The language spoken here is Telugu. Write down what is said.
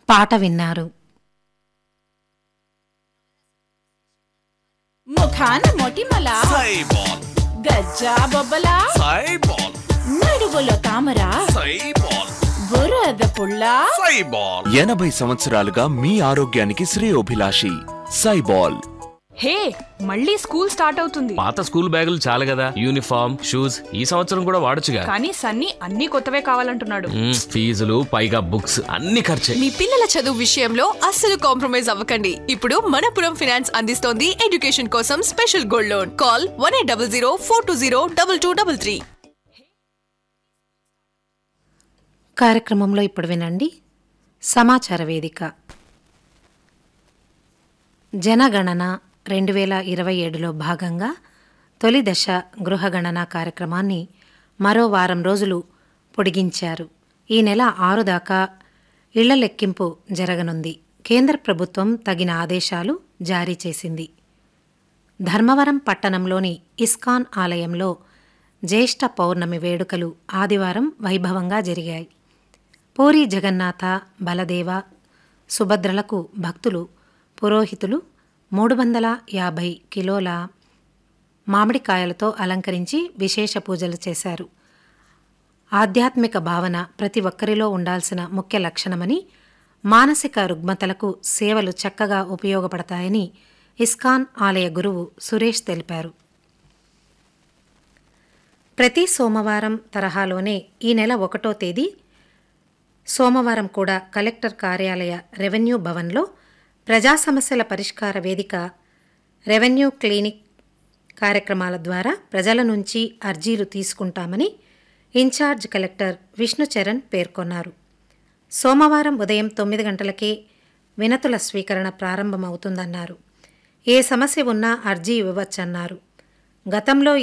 పాట విన్నారు ముఖాన మొటిమల సైబాల్ గజ్జా బొబ్బల సైబాల్ నడుగులో తామర సైబాల్ బురద పుల్ల సైబాల్ ఎనభై సంవత్సరాలుగా మీ ఆరోగ్యానికి శ్రేయోభిలాషి సైబాల్ హే మళ్ళీ స్కూల్ స్టార్ట్ అవుతుంది పాత స్కూల్ బ్యాగులు చాలు కదా యూనిఫామ్ షూస్ ఈ సంవత్సరం కూడా వాడొచ్చుగా కానీ సన్నీ అన్ని కొత్తవే కావాలంటున్నాడు మ్మ్, ఫీజులు పైగా బుక్స్ అన్ని ఖర్చే మీ పిల్లల చదువు విషయంలో అస్సలు కాంప్రమైజ్ అవ్వకండి ఇప్పుడు మనపురం ఫినాన్స్ అందిస్తోంది ఎడ్యుకేషన్ కోసం special gold loan call one eight double zero four two zero double two double three కార్యక్రమంలో ఇప్పుడు వినండి సమాచార వేదిక జనగణన రెండు వేల ఇరవై ఏడులో భాగంగా తొలి దశ గృహగణన కార్యక్రమాన్ని మరో వారం రోజులు పొడిగించారు ఈ నెల ఆరు దాకా ఇళ్ల లెక్కింపు జరగనుంది కేంద్ర ప్రభుత్వం తగిన ఆదేశాలు జారీ చేసింది ధర్మవరం పట్టణంలోని ఇస్కాన్ ఆలయంలో జ్యేష్ఠ పౌర్ణమి వేడుకలు ఆదివారం వైభవంగా జరిగాయి పూరి జగన్నాథ బలదేవ సుభద్రలకు భక్తులు పురోహితులు మూడు వందల యాభై కిలోల మామిడికాయలతో అలంకరించి విశేష పూజలు చేశారు ఆధ్యాత్మిక భావన ప్రతి ఒక్కరిలో ఉండాల్సిన ముఖ్య లక్షణమని మానసిక రుగ్మతలకు సేవలు చక్కగా ఉపయోగపడతాయని ఇస్కాన్ ఆలయ గురువు సురేష్ తెలిపారు ప్రతి సోమవారం తరహాలోనే ఈ నెల ఒకటో తేదీ సోమవారం కూడా కలెక్టర్ కార్యాలయ రెవెన్యూ భవన్లో ప్రజా సమస్యల పరిష్కార వేదిక రెవెన్యూ క్లినిక్ కార్యక్రమాల ద్వారా ప్రజల నుంచి అర్జీలు తీసుకుంటామని ఇన్ఛార్జ్ కలెక్టర్ విష్ణుచరణ్ పేర్కొన్నారు సోమవారం ఉదయం తొమ్మిది గంటలకే వినతుల స్వీకరణ ప్రారంభమవుతుందన్నారు ఏ సమస్య ఉన్నా అర్జీ ఇవ్వవచ్చన్నారు గతంలో